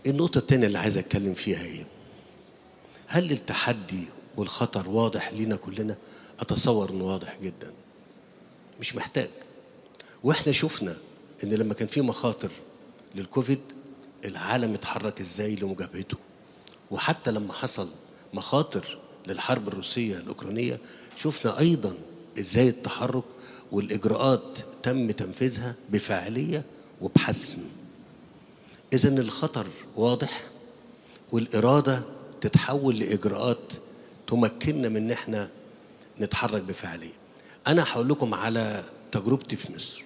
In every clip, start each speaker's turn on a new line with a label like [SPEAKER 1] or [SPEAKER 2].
[SPEAKER 1] النقطة التانية اللي عايز أتكلم فيها هي هل التحدي والخطر واضح لينا كلنا؟ أتصور إنه واضح جدا مش محتاج وإحنا شفنا إن لما كان في مخاطر للكوفيد العالم اتحرك إزاي لمجابهته وحتى لما حصل مخاطر للحرب الروسية الأوكرانية شفنا أيضا إزاي التحرك والإجراءات تم تنفيذها بفاعلية وبحسم إذا الخطر واضح والإرادة تتحول لإجراءات تمكننا من إن إحنا نتحرك بفاعلية. أنا هقول لكم على تجربتي في مصر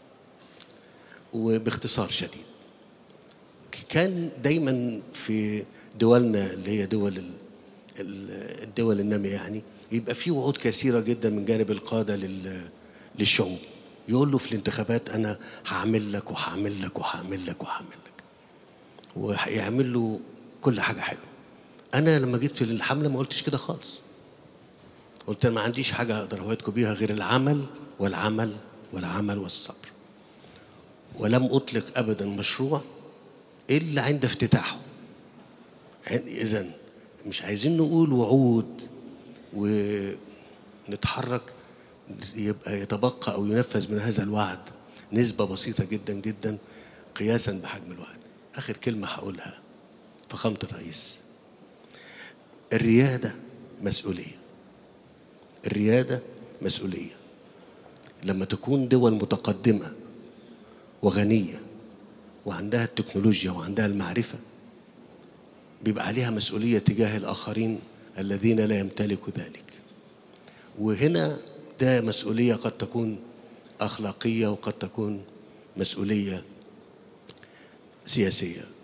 [SPEAKER 1] وباختصار شديد. كان دايما في دولنا اللي هي دول ال- ال- الدول النامية يعني يبقى في وعود كثيرة جدا من جانب القادة لل- للشعوب يقول له في الانتخابات أنا هعمل لك وهعمل لك وهعمل لك وهعمل لك ويعمل له كل حاجة حلوة أنا لما جيت في الحملة ما قلتش كده خالص قلت أنا ما عنديش حاجة أقدر أوعدكم بيها غير العمل والعمل والعمل والصبر ولم أطلق أبدا مشروع إلا عند افتتاحه إذا مش عايزين نقول وعود ونتحرك يبقى يتبقى أو ينفذ من هذا الوعد نسبة بسيطة جدا جدا قياسا بحجم الوعد آخر كلمة هقولها فخامة الرئيس الريادة مسؤولية الريادة مسؤولية لما تكون دول متقدمة وغنية وعندها التكنولوجيا وعندها المعرفة بيبقى عليها مسؤولية تجاه الآخرين الذين لا يمتلكوا ذلك وهنا ده مسؤولية قد تكون أخلاقية وقد تكون مسؤولية سياسية